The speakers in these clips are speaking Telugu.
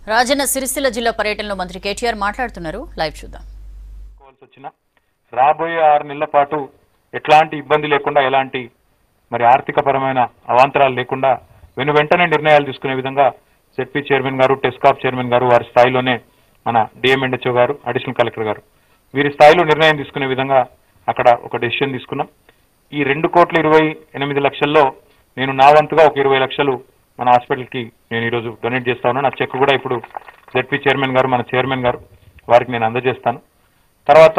రాజన్న సిరిసిల్ల జిల్లా పర్యటనలో మంత్రి కేటీఆర్ మాట్లాడుతున్నారు లైవ్ చూద్దాం తీసుకోవాల్సి వచ్చిన రాబోయే ఆరు నెలల పాటు ఎట్లాంటి ఇబ్బంది లేకుండా ఎలాంటి మరి ఆర్థిక పరమైన అవాంతరాలు లేకుండా వెను వెంటనే నిర్ణయాలు తీసుకునే విధంగా జెడ్పీ చైర్మన్ గారు టెస్కాప్ చైర్మన్ గారు వారి స్థాయిలోనే మన డిఎంఎండ్హెచ్ఓ గారు అడిషనల్ కలెక్టర్ గారు వీరి స్థాయిలో నిర్ణయం తీసుకునే విధంగా అక్కడ ఒక డెసిషన్ తీసుకున్నాం ఈ రెండు కోట్ల ఇరవై ఎనిమిది లక్షల్లో నేను నా వంతుగా ఒక ఇరవై లక్షలు మన హాస్పిటల్కి నేను ఈరోజు డొనేట్ చేస్తా ఉన్నాను ఆ చెక్ కూడా ఇప్పుడు జెడ్పీ చైర్మన్ గారు మన చైర్మన్ గారు వారికి నేను అందజేస్తాను తర్వాత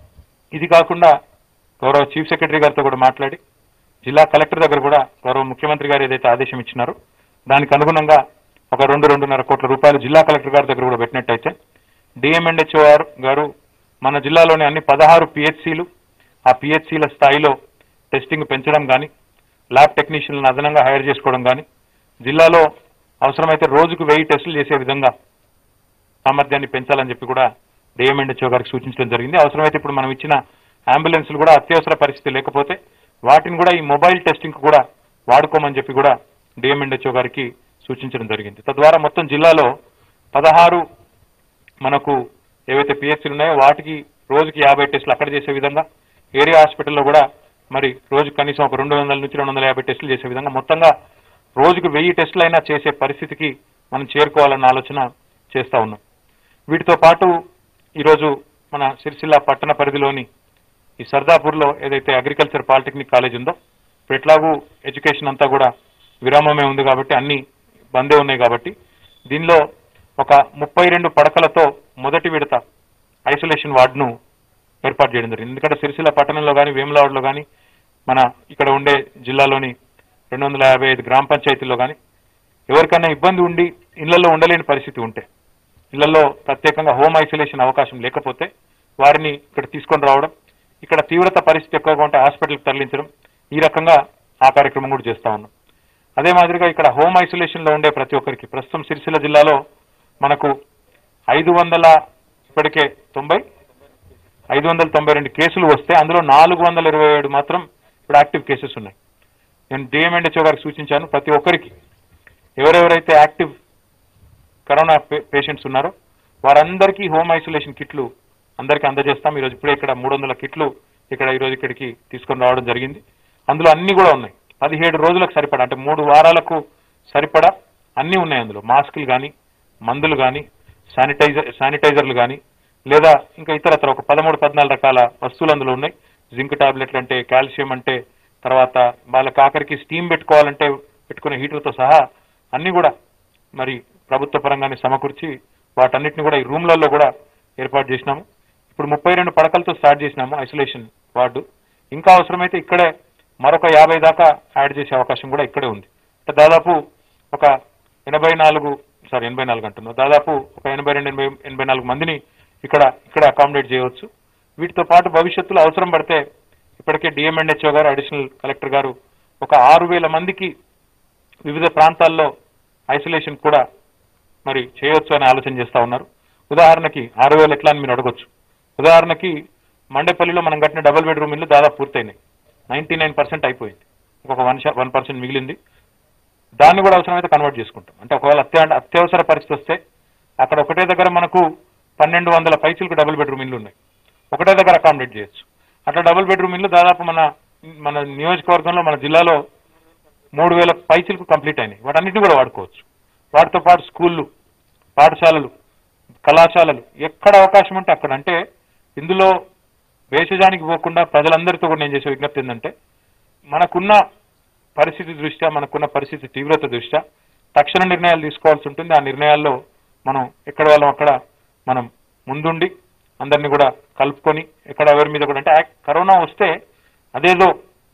ఇది కాకుండా గౌరవ చీఫ్ సెక్రటరీ గారితో కూడా మాట్లాడి జిల్లా కలెక్టర్ దగ్గర కూడా గౌరవ ముఖ్యమంత్రి గారు ఏదైతే ఆదేశం ఇచ్చినారో దానికి అనుగుణంగా ఒక రెండు రెండున్నర కోట్ల రూపాయలు జిల్లా కలెక్టర్ గారి దగ్గర కూడా పెట్టినట్టయితే డిఎంఎండ్హెచ్ఓఆర్ గారు మన జిల్లాలోని అన్ని పదహారు పిహెచ్సిలు ఆ పిహెచ్సిల స్థాయిలో టెస్టింగ్ పెంచడం కానీ ల్యాబ్ టెక్నీషియన్లను అదనంగా హైర్ చేసుకోవడం కానీ జిల్లాలో అవసరమైతే రోజుకు వెయ్యి టెస్టులు చేసే విధంగా సామర్థ్యాన్ని పెంచాలని చెప్పి కూడా డిఎంఎండ్హెచ్ఓ గారికి సూచించడం జరిగింది అవసరమైతే ఇప్పుడు మనం ఇచ్చిన అంబులెన్స్లు కూడా అత్యవసర పరిస్థితి లేకపోతే వాటిని కూడా ఈ మొబైల్ టెస్టింగ్ కూడా వాడుకోమని చెప్పి కూడా డిఎంఎండ్హెచ్ఓ గారికి సూచించడం జరిగింది తద్వారా మొత్తం జిల్లాలో పదహారు మనకు ఏవైతే పిహెచ్సీలు ఉన్నాయో వాటికి రోజుకి యాభై టెస్టులు అక్కడ చేసే విధంగా ఏరియా హాస్పిటల్లో కూడా మరి రోజు కనీసం ఒక రెండు వందల నుంచి రెండు వందల యాభై టెస్టులు చేసే విధంగా మొత్తంగా రోజుకు వెయ్యి టెస్టులు అయినా చేసే పరిస్థితికి మనం చేరుకోవాలన్న ఆలోచన చేస్తా ఉన్నాం వీటితో పాటు ఈరోజు మన సిరిసిల్ల పట్టణ పరిధిలోని ఈ సర్దాపూర్లో ఏదైతే అగ్రికల్చర్ పాలిటెక్నిక్ కాలేజ్ ఉందో ఇప్పుడు ఎట్లాగూ ఎడ్యుకేషన్ అంతా కూడా విరామమే ఉంది కాబట్టి అన్ని బందే ఉన్నాయి కాబట్టి దీనిలో ఒక ముప్పై రెండు పడకలతో మొదటి విడత ఐసోలేషన్ వార్డును ఏర్పాటు చేయడం జరిగింది ఎందుకంటే సిరిసిల్ల పట్టణంలో కానీ వేములవాడలో కానీ మన ఇక్కడ ఉండే జిల్లాలోని రెండు వందల యాభై ఐదు గ్రామ పంచాయతీల్లో కానీ ఎవరికైనా ఇబ్బంది ఉండి ఇళ్లలో ఉండలేని పరిస్థితి ఉంటే ఇళ్లలో ప్రత్యేకంగా హోమ్ ఐసోలేషన్ అవకాశం లేకపోతే వారిని ఇక్కడ తీసుకొని రావడం ఇక్కడ తీవ్రత పరిస్థితి ఎక్కువగా ఉంటే హాస్పిటల్కి తరలించడం ఈ రకంగా ఆ కార్యక్రమం కూడా చేస్తా ఉన్నాం అదే మాదిరిగా ఇక్కడ హోమ్ ఐసోలేషన్ లో ఉండే ప్రతి ఒక్కరికి ప్రస్తుతం సిరిసిల్ల జిల్లాలో మనకు ఐదు వందల ఇప్పటికే తొంభై ఐదు వందల తొంభై రెండు కేసులు వస్తే అందులో నాలుగు వందల ఇరవై ఏడు మాత్రం ఇప్పుడు యాక్టివ్ కేసెస్ ఉన్నాయి నేను డిఎంఎండ్హెచ్ఓ గారికి సూచించాను ప్రతి ఒక్కరికి ఎవరెవరైతే యాక్టివ్ కరోనా పేషెంట్స్ ఉన్నారో వారందరికీ హోమ్ ఐసోలేషన్ కిట్లు అందరికీ అందజేస్తాం ఈరోజు ఇప్పుడే ఇక్కడ మూడు వందల కిట్లు ఇక్కడ ఈరోజు ఇక్కడికి తీసుకొని రావడం జరిగింది అందులో అన్ని కూడా ఉన్నాయి పదిహేడు రోజులకు సరిపడా అంటే మూడు వారాలకు సరిపడా అన్ని ఉన్నాయి అందులో మాస్కులు కానీ మందులు కానీ శానిటైజర్ శానిటైజర్లు కానీ లేదా ఇంకా ఇతరత్ర ఒక పదమూడు పద్నాలుగు రకాల వస్తువులు అందులో ఉన్నాయి జింక్ టాబ్లెట్లు అంటే కాల్షియం అంటే తర్వాత వాళ్ళకి ఆఖరికి స్టీమ్ పెట్టుకోవాలంటే పెట్టుకునే హీటర్తో సహా అన్ని కూడా మరి ప్రభుత్వ పరంగానే సమకూర్చి వాటన్నిటిని కూడా ఈ రూమ్లలో కూడా ఏర్పాటు చేసినాము ఇప్పుడు ముప్పై రెండు పడకలతో స్టార్ట్ చేసినాము ఐసోలేషన్ వార్డు ఇంకా అవసరమైతే ఇక్కడే మరొక యాభై దాకా యాడ్ చేసే అవకాశం కూడా ఇక్కడే ఉంది అంటే దాదాపు ఒక ఎనభై నాలుగు సారీ ఎనభై నాలుగు అంటున్నాను దాదాపు ఒక ఎనభై రెండు ఎనభై ఎనభై నాలుగు మందిని ఇక్కడ ఇక్కడ అకామిడేట్ చేయవచ్చు వీటితో పాటు భవిష్యత్తులో అవసరం పడితే ఇప్పటికే డిఎంఎండ్హెచ్ఓ గారు అడిషనల్ కలెక్టర్ గారు ఒక ఆరు వేల మందికి వివిధ ప్రాంతాల్లో ఐసోలేషన్ కూడా మరి చేయొచ్చు అని ఆలోచన చేస్తా ఉన్నారు ఉదాహరణకి ఆరు వేలు ఎట్లా అని మీరు అడగొచ్చు ఉదాహరణకి మండేపల్లిలో మనం కట్టిన డబుల్ బెడ్రూమ్ ఇల్లు దాదాపు పూర్తయినాయి నైన్టీ నైన్ పర్సెంట్ అయిపోయింది ఇంకొక వన్ వన్ పర్సెంట్ మిగిలింది దాన్ని కూడా అవసరమైతే కన్వర్ట్ చేసుకుంటాం అంటే ఒకవేళ అత్య అత్యవసర పరిస్థితి వస్తే అక్కడ ఒకటే దగ్గర మనకు పన్నెండు వందల పైచులకు డబుల్ బెడ్రూమ్ ఇల్లు ఉన్నాయి ఒకటే దగ్గర అకామిడేట్ చేయొచ్చు అట్లా డబుల్ బెడ్రూమ్ ఇల్లు దాదాపు మన మన నియోజకవర్గంలో మన జిల్లాలో మూడు వేల పైచులకు కంప్లీట్ అయినాయి వాటన్నిటిని కూడా వాడుకోవచ్చు వాటితో పాటు స్కూళ్ళు పాఠశాలలు కళాశాలలు ఎక్కడ అవకాశం ఉంటే అక్కడ అంటే ఇందులో వేషజానికి పోకుండా ప్రజలందరితో కూడా నేను చేసే విజ్ఞప్తి ఏంటంటే మనకున్న పరిస్థితి దృష్ట్యా మనకున్న పరిస్థితి తీవ్రత దృష్ట్యా తక్షణ నిర్ణయాలు తీసుకోవాల్సి ఉంటుంది ఆ నిర్ణయాల్లో మనం ఎక్కడ వాళ్ళం అక్కడ మనం ముందుండి అందరినీ కూడా కలుపుకొని ఎక్కడ ఎవరి మీద కూడా అంటే యాక్- కరోనా వస్తే అదేదో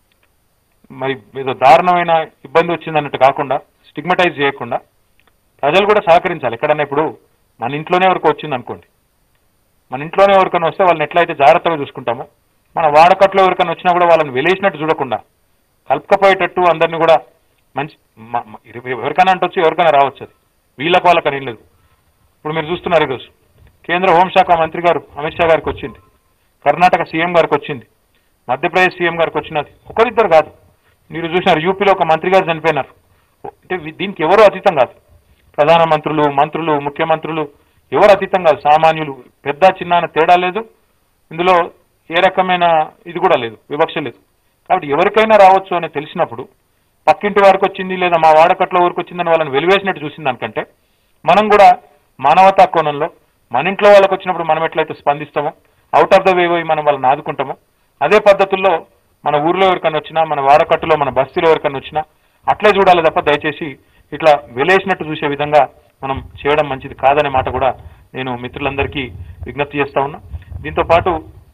మరి ఏదో దారుణమైన ఇబ్బంది వచ్చింది అన్నట్టు కాకుండా స్టిగ్మటైజ్ చేయకుండా ప్రజలు కూడా సహకరించాలి ఎక్కడన్నా ఇప్పుడు మన ఇంట్లోనే ఎవరికి వచ్చింది అనుకోండి మన ఇంట్లోనే ఎవరికైనా వస్తే వాళ్ళని ఎట్లయితే జాగ్రత్తగా చూసుకుంటామో మన వాడకట్లో ఎవరికైనా వచ్చినా కూడా వాళ్ళని వెలేసినట్టు చూడకుండా కలుపుకపోయేటట్టు అందరినీ కూడా మంచి మ- మ- ఎవరికైనా అంటొచ్చు ఎవరికైనా రావచ్చు అది వీళ్ళకి వాళ్ళకని ఏం లేదు ఇప్పుడు మీరు చూస్తున్నారు ఈరోజు కేంద్ర హోంశాఖ మంత్రి గారు అమిత్ షా గారికి వచ్చింది కర్ణాటక సీఎం గారికి వచ్చింది మధ్యప్రదేశ్ సీఎం గారికి వచ్చినది ఒకరిద్దరు కాదు మీరు చూసినారు యూపీలో ఒక మంత్రి గారు చనిపోయినారు అంటే వీ- దీనికి ఎవరు అతీతం కాదు ప్రధానమంత్రులు మంత్రులు ముఖ్యమంత్రులు ఎవరు అతీతంగా సామాన్యులు పెద్ద చిన్న అనే తేడా లేదు ఇందులో ఏ రకమైన ఇది కూడా లేదు వివక్ష లేదు కాబట్టి ఎవరికైనా రావచ్చు అని తెలిసినప్పుడు పక్కింటి వారికి వచ్చింది లేదా మా వాడకట్లో ఊరికి వచ్చిందని వాళ్ళని వెలివేసినట్టు చూసిన దానికంటే మనం కూడా మానవతా కోణంలో మన ఇంట్లో వాళ్ళకి వచ్చినప్పుడు మనం ఎట్లయితే స్పందిస్తామో అవుట్ ఆఫ్ ద వే పోయి మనం వాళ్ళని ఆదుకుంటామో అదే పద్ధతుల్లో మన ఊర్లో ఎవరికైనా వచ్చినా మన వాడకట్టులో మన బస్తీలో ఎవరికైనా వచ్చినా అట్లే చూడాలి తప్ప దయచేసి ఇట్లా వెలేసినట్టు చూసే విధంగా మనం చేయడం మంచిది కాదనే మాట కూడా నేను మిత్రులందరికీ విజ్ఞప్తి చేస్తా ఉన్నా దీంతో పాటు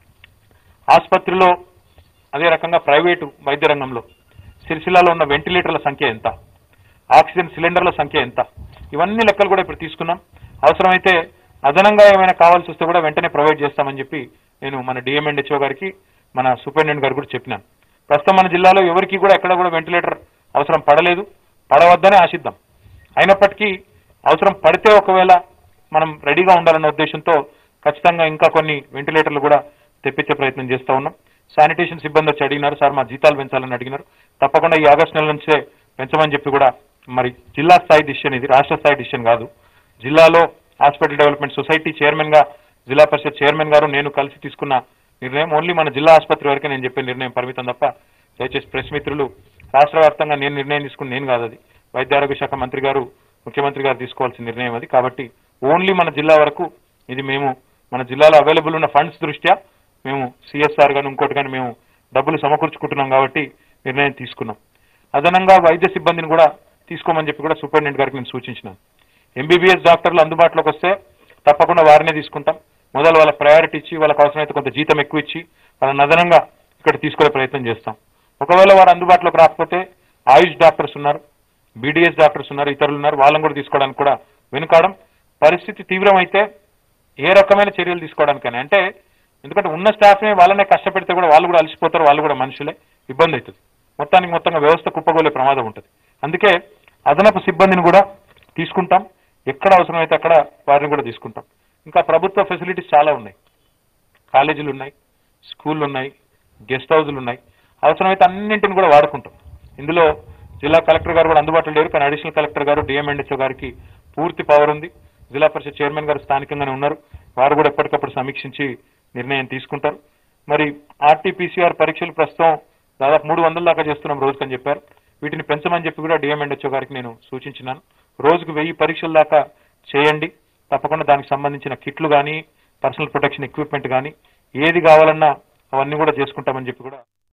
ఆసుపత్రిలో అదే రకంగా ప్రైవేటు వైద్య రంగంలో సిరిసిల్లాలో ఉన్న వెంటిలేటర్ల సంఖ్య ఎంత ఆక్సిజన్ సిలిండర్ల సంఖ్య ఎంత ఇవన్నీ లెక్కలు కూడా ఇప్పుడు తీసుకున్నాం అవసరమైతే అదనంగా ఏమైనా కావాల్సి వస్తే కూడా వెంటనే ప్రొవైడ్ చేస్తామని చెప్పి నేను మన డిఎంఎండ్హెచ్ఓ గారికి మన సూపరింటెండెంట్ గారు కూడా చెప్పినాను ప్రస్తుతం మన జిల్లాలో ఎవరికి కూడా ఎక్కడ కూడా వెంటిలేటర్ అవసరం పడలేదు పడవద్దనే ఆశిద్దాం అయినప్పటికీ అవసరం పడితే ఒకవేళ మనం రెడీగా ఉండాలన్న ఉద్దేశంతో ఖచ్చితంగా ఇంకా కొన్ని వెంటిలేటర్లు కూడా తెప్పించే ప్రయత్నం చేస్తా ఉన్నాం శానిటేషన్ సిబ్బంది వచ్చి అడిగినారు సార్ మా జీతాలు పెంచాలని అడిగినారు తప్పకుండా ఈ ఆగస్టు నెల నుంచే పెంచమని చెప్పి కూడా మరి జిల్లా స్థాయి డిసిషన్ ఇది రాష్ట్ర స్థాయి డిసిషన్ కాదు జిల్లాలో హాస్పిటల్ డెవలప్మెంట్ సొసైటీ చైర్మన్ గా జిల్లా పరిషత్ చైర్మన్ గారు నేను కలిసి తీసుకున్న నిర్ణయం ఓన్లీ మన జిల్లా ఆసుపత్రి వరకే నేను చెప్పే నిర్ణయం పరిమితం తప్ప దయచేసి ప్రెస్ మిత్రులు రాష్ట్ర వ్యాప్తంగా నేను నిర్ణయం తీసుకుని నేను కాదు అది వైద్య ఆరోగ్య శాఖ మంత్రి గారు ముఖ్యమంత్రి గారు తీసుకోవాల్సిన నిర్ణయం అది కాబట్టి ఓన్లీ మన జిల్లా వరకు ఇది మేము మన జిల్లాలో అవైలబుల్ ఉన్న ఫండ్స్ దృష్ట్యా మేము సిఎస్ఆర్ గాని ఇంకోటి కానీ మేము డబ్బులు సమకూర్చుకుంటున్నాం కాబట్టి నిర్ణయం తీసుకున్నాం అదనంగా వైద్య సిబ్బందిని కూడా తీసుకోమని చెప్పి కూడా సూపరింటెండెంట్ గారికి నేను సూచించినాను ఎంబీబీఎస్ డాక్టర్లు అందుబాటులోకి వస్తే తప్పకుండా వారినే తీసుకుంటాం మొదలు వాళ్ళ ప్రయారిటీ ఇచ్చి వాళ్ళకి అవసరమైతే కొంత జీతం ఎక్కువ ఇచ్చి వాళ్ళని అదనంగా ఇక్కడ తీసుకునే ప్రయత్నం చేస్తాం ఒకవేళ వారు అందుబాటులోకి రాకపోతే ఆయుష్ డాక్టర్స్ ఉన్నారు బీడీఎస్ డాక్టర్స్ ఉన్నారు ఇతరులు ఉన్నారు వాళ్ళని కూడా తీసుకోవడానికి కూడా వెనుకాడం పరిస్థితి తీవ్రమైతే ఏ రకమైన చర్యలు తీసుకోవడానికని అంటే ఎందుకంటే ఉన్న స్టాఫ్నే వాళ్ళనే కష్టపెడితే కూడా వాళ్ళు కూడా అలసిపోతారు వాళ్ళు కూడా మనుషులే ఇబ్బంది అవుతుంది మొత్తానికి మొత్తంగా వ్యవస్థ కుప్పగోలే ప్రమాదం ఉంటుంది అందుకే అదనపు సిబ్బందిని కూడా తీసుకుంటాం ఎక్కడ అవసరమైతే అక్కడ వారిని కూడా తీసుకుంటాం ఇంకా ప్రభుత్వ ఫెసిలిటీస్ చాలా ఉన్నాయి కాలేజీలు ఉన్నాయి స్కూళ్ళు ఉన్నాయి గెస్ట్ హౌజులు ఉన్నాయి అవసరమైతే అన్నింటిని కూడా వాడుకుంటాం ఇందులో జిల్లా కలెక్టర్ గారు కూడా అందుబాటులో లేరు కానీ అడిషనల్ కలెక్టర్ గారు డిఎంఎండ్హెచ్ఓ గారికి పూర్తి పవర్ ఉంది జిల్లా పరిషత్ చైర్మన్ గారు స్థానికంగానే ఉన్నారు వారు కూడా ఎప్పటికప్పుడు సమీక్షించి నిర్ణయం తీసుకుంటారు మరి ఆర్టీపీసీఆర్ పరీక్షలు ప్రస్తుతం దాదాపు మూడు వందల దాకా చేస్తున్నాం రోజుకని చెప్పారు వీటిని పెంచమని చెప్పి కూడా డిఎంఎండ్హెచ్ఓ గారికి నేను సూచించినాను రోజుకు వెయ్యి పరీక్షల దాకా చేయండి తప్పకుండా దానికి సంబంధించిన కిట్లు కానీ పర్సనల్ ప్రొటెక్షన్ ఎక్విప్మెంట్ కానీ ఏది కావాలన్నా అవన్నీ కూడా చేసుకుంటామని చెప్పి కూడా